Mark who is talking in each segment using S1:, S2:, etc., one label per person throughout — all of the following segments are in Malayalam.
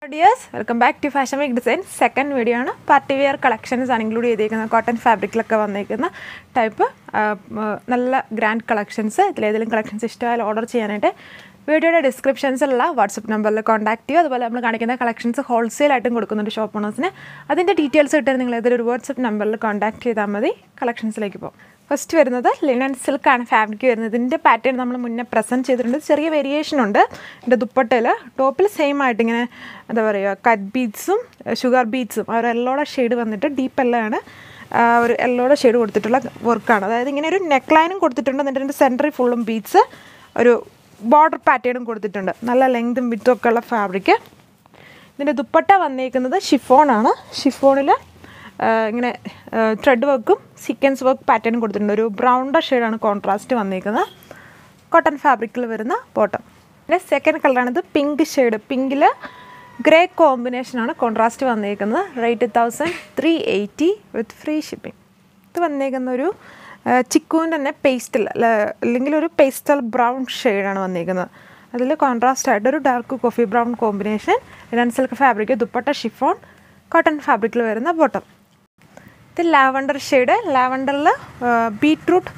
S1: dears welcome back to fashion week design second video ആണ് പാർട്ടി വെയർ കളക്ഷൻസ് ആണ് ഇൻക്ലൂഡ് ചെയ്തിരിക്കുന്നത് കോട്ടൺ ഫാബ്രിക്കിലൊക്കെ വന്നിരിക്കുന്ന ടൈപ്പ് നല്ല ഗ്രാൻഡ് കളക്ഷൻസ് ഇതിലേതെങ്കിലും കളക്ഷൻസ് ഇഷ്ടമായാലും ഓർഡർ ചെയ്യാനായിട്ട് വീഡിയോയുടെ ഡിസ്ക്രിപ്ഷൻസിലുള്ള വാട്സപ്പ് നമ്പറിൽ കോൺടാക്ട് ചെയ്യുക അതുപോലെ നമ്മൾ കാണിക്കുന്ന കളക്ഷൻസ് ഹോൾസെയിൽ ആയിട്ടും കൊടുക്കുന്നുണ്ട് ഷോപ്പ് ഓണേഴ്സിന് അതിൻ്റെ ഡീറ്റെയിൽസ് കിട്ടാൻ നിങ്ങൾ ഏതൊരു വാട്സപ്പ് നമ്പറിൽ കോൺടാക്ട് ചെയ്താൽ മതി കളക്ഷൻസിലേക്ക് പോകും ഫസ്റ്റ് വരുന്നത് ലിനൻ സിൽക്കാണ് ഫാബ്രിക് വരുന്നത് ഇതിൻ്റെ പാറ്റേൺ നമ്മൾ മുന്നേ പ്രസൻറ്റ് ചെയ്തിട്ടുണ്ട് ചെറിയ വേരിയേഷൻ ഉണ്ട് ഇതിൻ്റെ ദുപ്പട്ടയിൽ ടോപ്പിൽ സെയിം ആയിട്ട് ഇങ്ങനെ എന്താ പറയുക കറ്റ് ബീഡ്സും ഷുഗർ ബീഡ്സും ആ ഒരു യെല്ലോടെ ഷെയ്ഡ് വന്നിട്ട് ഡീപ്പ് എല്ലോ ആണ് ആ ഒരു യെല്ലോടെ ഷെയ്ഡ് കൊടുത്തിട്ടുള്ള വർക്കാണ് അതായത് ഇങ്ങനെ ഒരു നെക്ക് ലൈനും കൊടുത്തിട്ടുണ്ട് എന്നിട്ട് ഇതിൻ്റെ സെൻറ്ററിൽ ഫുള്ളും ബീഡ്സ് ഒരു ബോർഡർ പാറ്റേണും കൊടുത്തിട്ടുണ്ട് നല്ല ലെങ്തും വിത്തും ഒക്കെ ഉള്ള ഫാബ്രിക് ഇതിൻ്റെ ദുപ്പട്ട വന്നിരിക്കുന്നത് ഷിഫോണാണ് ഷിഫോണിൽ ഇങ്ങനെ ത്രെഡ് വർക്കും സീക്വൻസ് വർക്ക് പാറ്റേൺ കൊടുത്തിട്ടുണ്ട് ഒരു ബ്രൗണ്ടർ ഷെയ്ഡാണ് കോൺട്രാസ്റ്റ് വന്നിരിക്കുന്നത് കോട്ടൺ ഫാബ്രിക്കിൽ വരുന്ന ബോട്ടം പിന്നെ സെക്കൻഡ് കളറാണിത് പിങ്ക് ഷെയ്ഡ് പിങ്കിൽ ഗ്രേ കോമ്പിനേഷനാണ് കോൺട്രാസ്റ്റ് വന്നിരിക്കുന്നത് rate thousand three eighty with free shipping ഇത് വന്നിരിക്കുന്ന ഒരു ചിക്കുവിൻ്റെ തന്നെ പേസ്റ്റൽ അല്ലെങ്കിൽ ഒരു പേസ്റ്റൽ ബ്രൗൺ ഷെയ്ഡാണ് വന്നിരിക്കുന്നത് അതിൽ കോൺട്രാസ്റ്റ് ആയിട്ട് ഒരു ഡാർക്ക് കോഫി ബ്രൗൺ കോമ്പിനേഷൻ ഇലൻ silk fabric dupatta chiffon cotton ഫാബ്രിക്കിൽ വരുന്ന ബോട്ടം ഇത് ലാവണ്ടർ ഷെയ്ഡ് ലാവണ്ടറിൽ ബീട്രൂട്ട്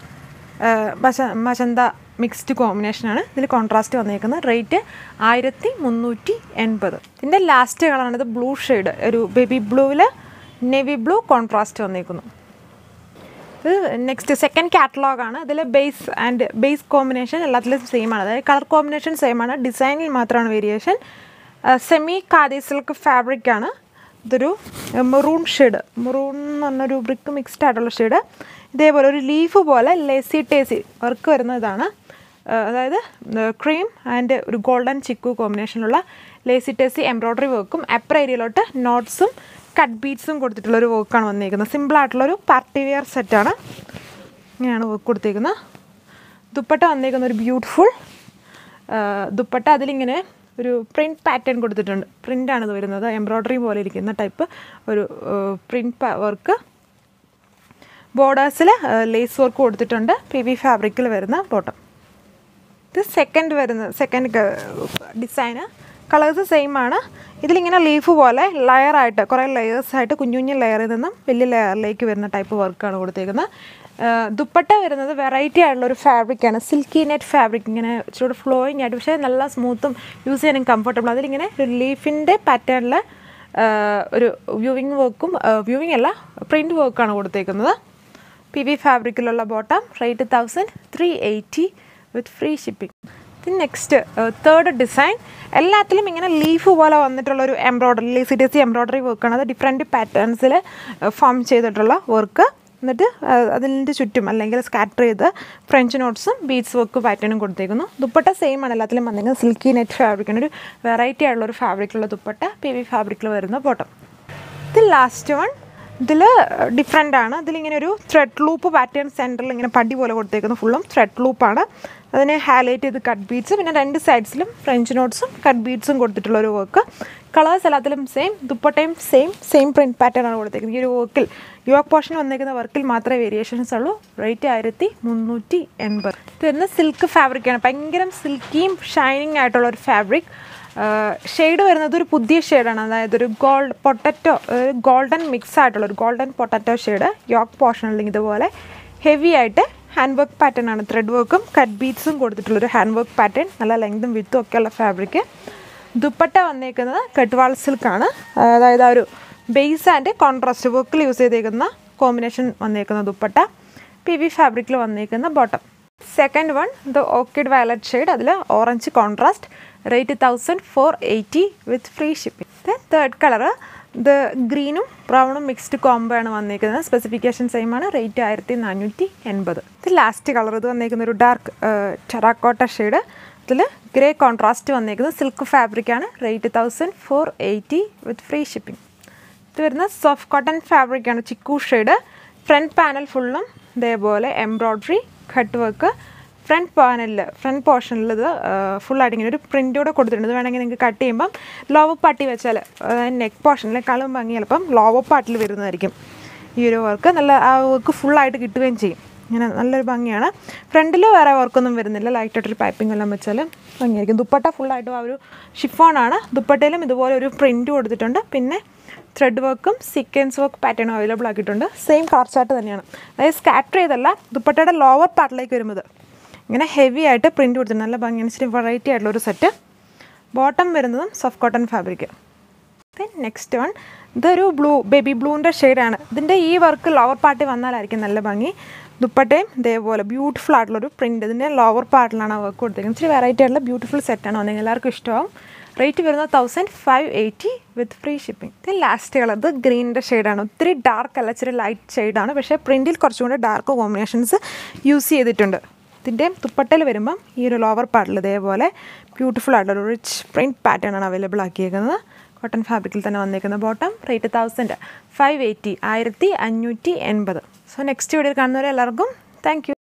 S1: മച മചന്ത മിക്സ്ഡ് കോമ്പിനേഷനാണ് ഇതിൽ കോൺട്രാസ്റ്റ് വന്നിരിക്കുന്നത് റേറ്റ് ആയിരത്തി മുന്നൂറ്റി എൺപത് ഇതിൻ്റെ ലാസ്റ്റ് കളറാണിത് ബ്ലൂ ഷെയ്ഡ് ഒരു ബേബി ബ്ലൂവിൽ നേവി ബ്ലൂ കോൺട്രാസ്റ്റ് വന്നിരിക്കുന്നു ഇത് നെക്സ്റ്റ് സെക്കൻഡ് കാറ്റലോഗാണ് ഇതിൽ ബേസ് ആൻഡ് ബേസ് കോമ്പിനേഷൻ എല്ലാത്തിലും സെയിം ആണ് അതായത് കളർ കോമ്പിനേഷൻ സെയിം ആണ് ഡിസൈനിൽ മാത്രമാണ് variation semi khadi silk fabric ആണ് ഇതൊരു മെറൂൺ ഷെയ്ഡ് മെറൂൺ എന്ന് പറഞ്ഞൊരു ബ്രിക്ക് മിക്സ്ഡ് ആയിട്ടുള്ള ഷെയ്ഡ് ഇതേപോലെ ഒരു ലീഫ് പോലെ ലെസി ടേസി വർക്ക് വരുന്ന ഇതാണ് അതായത് ക്രീം ആൻഡ് ഒരു ഗോൾഡൻ ചിക്കു കോമ്പിനേഷനുള്ള ലേസി ടേസി എംബ്രോയ്ഡറി വർക്കും അപ്പർ ഏരിയയിലോട്ട് നോട്ട്സും കട്ട് ബീഡ്സും കൊടുത്തിട്ടുള്ളൊരു വർക്കാണ് വന്നിരിക്കുന്നത് സിമ്പിളായിട്ടുള്ളൊരു പാർട്ടി വെയർ സെറ്റാണ് ഇങ്ങനെയാണ് വർക്ക് കൊടുത്തിരിക്കുന്നത് ദുപ്പട്ട വന്നിരിക്കുന്ന ഒരു ബ്യൂട്ടിഫുൾ ദുപ്പട്ട അതിലിങ്ങനെ ഒരു പ്രിൻറ്റ് പാറ്റേൺ കൊടുത്തിട്ടുണ്ട് പ്രിൻ്റാണ് ഇത് വരുന്നത് എംബ്രോയ്ഡറി പോലെ ഇരിക്കുന്ന ടൈപ്പ് ഒരു പ്രിൻറ്റ് വർക്ക് ബോർഡേഴ്സിൽ ലേസ് വർക്ക് കൊടുത്തിട്ടുണ്ട് പി വി ഫാബ്രിക്കിൽ വരുന്ന ബോട്ടം ഇത് സെക്കൻഡ് വരുന്നത് സെക്കൻഡ് ഡിസൈന് കളേഴ്സ് സെയിം ആണ് ഇതിലിങ്ങനെ ലീഫ് പോലെ ലെയറായിട്ട് കുറേ ലെയേഴ്സായിട്ട് കുഞ്ഞു കുഞ്ഞു ലെയറിൽ നിന്നും വലിയ ലെയറിലേക്ക് വരുന്ന ടൈപ്പ് വർക്കാണ് കൊടുത്തേക്കുന്നത് ദുപ്പട്ട വരുന്നത് വെറൈറ്റി ആയിട്ടുള്ള ഒരു ഫാബ്രിക്കാണ് സിൽക്കി നെറ്റ് ഫാബ്രിക് ഇങ്ങനെ ഇച്ചിരി ഫ്ലോയിങ് ആയിട്ട് പക്ഷേ നല്ല സ്മൂത്തും യൂസ് ചെയ്യാനും കംഫർട്ടബിൾ അതിലിങ്ങനെ ഒരു ലീഫിൻ്റെ പാറ്റേണിൽ ഒരു വ്യൂവിങ് വർക്കും വ്യൂവിങ് അല്ല പ്രിൻറ്റ് വർക്കാണ് കൊടുത്തേക്കുന്നത് പി വി ഫാബ്രിക്കിലുള്ള bottom rate thousand three eighty with free shipping ഇത് നെക്സ്റ്റ് തേർഡ് ഡിസൈൻ എല്ലാത്തിലും ഇങ്ങനെ ലീഫ് പോലെ വന്നിട്ടുള്ള ഒരു എംബ്രോയ്ഡറി ലേസി ഡേസി എംബ്രോയ്ഡറി വർക്കാണ് അത് ഡിഫറെൻറ്റ് പാറ്റേൺസിൽ ഫോം ചെയ്തിട്ടുള്ള വർക്ക് എന്നിട്ട് അതിൻ്റെ ചുറ്റും അല്ലെങ്കിൽ സ്കാറ്റർ ചെയ്ത് ഫ്രഞ്ച് നോട്ട്സും ബീഡ്സ് വർക്ക് പാറ്റേണും കൊടുത്തേക്കുന്നു ദുപ്പട്ട സെയിം ആണ് എല്ലാത്തിലും വന്നിരിക്കുന്നത് സിൽക്കി നെറ്റ് ഫാബ്രിക്കാണ് ഒരു വെറൈറ്റി ആയിട്ടുള്ള ഒരു ഫാബ്രിക്കുള്ള ദുപ്പട്ട പി വി ഫാബ്രിക്കിൽ വരുന്ന ബോട്ടം ഇത് ലാസ്റ്റ് വൺ ഇതിൽ ഡിഫറെൻ്റ് ആണ് ഇതിലിങ്ങനെ ഒരു ത്രെഡ് ലൂപ്പ് പാറ്റേൺ സെൻറ്ററിൽ ഇങ്ങനെ പടി പോലെ കൊടുത്തേക്കുന്ന ഫുള്ളും ത്രെഡ് ലൂപ്പാണ് അതിനെ ഹൈലൈറ്റ് ചെയ്ത് കട്ട് ബീഡ്സ് പിന്നെ രണ്ട് സൈഡ്സിലും ഫ്രഞ്ച് നോട്ട്സും കട്ട് ബീഡ്സും കൊടുത്തിട്ടുള്ള ഒരു വർക്ക് കളേഴ്സ് എല്ലാത്തിലും സെയിം ദുപ്പട്ടയും സെയിം സെയിം പ്രിൻറ്റ് പാറ്റേൺ ആണ് കൊടുത്തേക്കുന്നത് ഈ ഒരു വർക്കിൽ യോക്ക് പോർഷൻ വന്നിരിക്കുന്ന വർക്കിൽ മാത്രമേ വേരിയേഷൻസ് ഉള്ളൂ റേറ്റ് ആയിരത്തി മുന്നൂറ്റി എൺപത് ഇത് വരുന്ന സിൽക്ക് ഫാബ്രിക്കാണ് ഭയങ്കര സിൽക്കിയും ഷൈനിങ് ആയിട്ടുള്ള ഒരു ഫാബ്രിക് ഷെയ്ഡ് വരുന്നത് ഒരു പുതിയ ഷെയ്ഡാണ് അതായത് ഒരു ഗോൾഡ് പൊട്ടറ്റോ ഗോൾഡൻ മിക്സ് ആയിട്ടുള്ള ഒരു ഗോൾഡൻ പൊട്ടറ്റോ ഷെയ്ഡ് യോക്ക് പോർഷനിൽ ഇതുപോലെ ഹെവി ആയിട്ട് ഹാൻഡ് വർക്ക് പാറ്റേൺ ആണ് ത്രെഡ് വർക്കും കട്ട് ബീഡ്സും കൊടുത്തിട്ടുള്ളൊരു ഹാൻഡ് വർക്ക് പാറ്റേൺ നല്ല ലെങ്തും വിത്തും ഒക്കെയുള്ള ഫാബ്രിക് ദുപ്പട്ട വന്നേക്കുന്നത് കട്ട്വാൾ സിൽക്കാണ് അതായത് ആ ഒരു ബേസ് ആൻഡ് കോൺട്രാസ്റ്റ് വർക്കിൽ യൂസ് ചെയ്തേക്കുന്ന കോമ്പിനേഷൻ വന്നേക്കുന്ന ദുപ്പട്ട പി വി ഫാബ്രിക്കിൽ വന്നേക്കുന്ന ബോട്ടം സെക്കൻഡ് വൺ ഇത് ഓർക്കിഡ് വയലറ്റ് ഷെയ്ഡ് അതിൽ orange contrast rate thousand four eighty with free shipping third colour ഇത് ഗ്രീനും ബ്രൗണും മിക്സ്ഡ് കോംബോ ആണ് വന്നിരിക്കുന്നത് സ്പെസിഫിക്കേഷൻ സെയിം ആണ് റേറ്റ് ആയിരത്തി നാനൂറ്റി എൺപത് ഇത് ലാസ്റ്റ് കളർ ഇത് വന്നിരിക്കുന്ന ഒരു ഡാർക്ക് ടെറാക്കോട്ട ഷെയ്ഡ് ഇതിൽ ഗ്രേ കോൺട്രാസ്റ്റ് വന്നിരിക്കുന്നത് സിൽക്ക് ഫാബ്രിക്കാണ് rate thousand four eighty with free shipping ഇത് വരുന്ന സോഫ്റ്റ് കോട്ടൺ ഫാബ്രിക്കാണ് ചിക്കു ഷെയ്ഡ് ഫ്രണ്ട് പാനൽ ഫുള്ളും ഇതേപോലെ എംബ്രോയ്ഡറി കട്ട് വർക്ക് ഫ്രണ്ട് പാനലിൽ ഫ്രണ്ട് പോർഷനിൽ ഇത് ഫുള്ളായിട്ട് ഇങ്ങനെ ഒരു പ്രിൻ്റ് കൂടെ കൊടുത്തിട്ടുണ്ട് ഇത് വേണമെങ്കിൽ നിങ്ങൾക്ക് കട്ട് ചെയ്യുമ്പം ലോവർ പാർട്ടി വെച്ചാൽ നെക്ക് പോർഷനിലേക്കാളും ഭംഗി ചിലപ്പം ലോവർ പാർട്ടിൽ വരുന്നതായിരിക്കും ഈ ഒരു വർക്ക് നല്ല ആ വർക്ക് ഫുള്ളായിട്ട് കിട്ടുകയും ചെയ്യും ഇങ്ങനെ നല്ലൊരു ഭംഗിയാണ് ഫ്രണ്ടിൽ വേറെ വർക്കൊന്നും വരുന്നില്ല ലൈറ്റായിട്ടൊരു പൈപ്പിംഗ് എല്ലാം വെച്ചാൽ ഭംഗിയായിരിക്കും ദുപ്പട്ട ഫുള്ളായിട്ടും ആ ഒരു ഷിഫോണാണ് ദുപ്പട്ടയിലും ഇതുപോലെ ഒരു പ്രിൻറ്റ് കൊടുത്തിട്ടുണ്ട് പിന്നെ ത്രെഡ് വർക്കും സീക്വൻസ് വർക്ക് പാറ്റേണും അവൈലബിൾ ആക്കിയിട്ടുണ്ട് സെയിം കളർ ചാർട്ട് തന്നെയാണ് അതായത് സ്കാറ്റർ ചെയ്തല്ല ദുപ്പട്ടയുടെ ലോവർ പാർട്ടിലേക്ക് വരുന്നത് ഇങ്ങനെ ഹെവി ആയിട്ട് പ്രിൻറ്റ് കൊടുത്തിട്ടുണ്ട് നല്ല ഭംഗിയാണ് ഇച്ചിരി വെറൈറ്റി ആയിട്ടുള്ള ഒരു സെറ്റ് ബോട്ടം വരുന്നതും soft cotton fabric then next one ഇതൊരു ബ്ലൂ ബേബി ബ്ലൂവിൻ്റെ ഷെയ്ഡാണ് ഇതിൻ്റെ ഈ വർക്ക് ലോവർ പാർട്ടിൽ വന്നാലായിരിക്കും നല്ല ഭംഗി ദുപ്പട്ടയും ഇതേപോലെ ബ്യൂട്ടിഫുൾ ആയിട്ടുള്ളൊരു പ്രിൻറ്റ് ഇതിൻ്റെ ലോവർ പാർട്ടിലാണ് വർക്ക് കൊടുത്തിരിക്കുന്നത് ഇച്ചിരി വെറൈറ്റി ആയിട്ടുള്ള ബ്യൂട്ടിഫുൾ സെറ്റാണ് വന്നെങ്കിൽ എല്ലാവർക്കും ഇഷ്ടമാവും റേറ്റ് വരുന്നത് thousand five eighty with free shipping ഇത് ലാസ്റ്റ് കളർ ഇത് ഗ്രീനിൻ്റെ ഷെയ്ഡാണ് ഒത്തിരി ഡാർക്ക് അല്ല ഇച്ചിരി ലൈറ്റ് ഷെയ്ഡാണ് പക്ഷേ പ്രിൻറ്റിൽ കുറച്ചും കൂടെ ഡാർക്ക് കോമ്പിനേഷൻസ് യൂസ് ചെയ്തിട്ടുണ്ട് ഇതിൻ്റെ തുപ്പട്ടയിൽ വരുമ്പം ഈ ഒരു ലോവർ പാർട്ടിൽ ഇതേപോലെ ബ്യൂട്ടിഫുൾ ആയിട്ടുള്ള ഒരു റിച്ച് പ്രിൻറ്റ് പാറ്റേൺ ആണ് അവൈലബിൾ ആക്കിയേക്കുന്നത് കോട്ടൺ ഫാബ്രിക്കിൽ തന്നെ വന്നേക്കുന്ന bottom rate thousand five eighty ആയിരത്തി അഞ്ഞൂറ്റി എൺപത് സോ നെക്സ്റ്റ് വീഡിയോയിൽ കാണുന്നവരെ എല്ലാവർക്കും താങ്ക്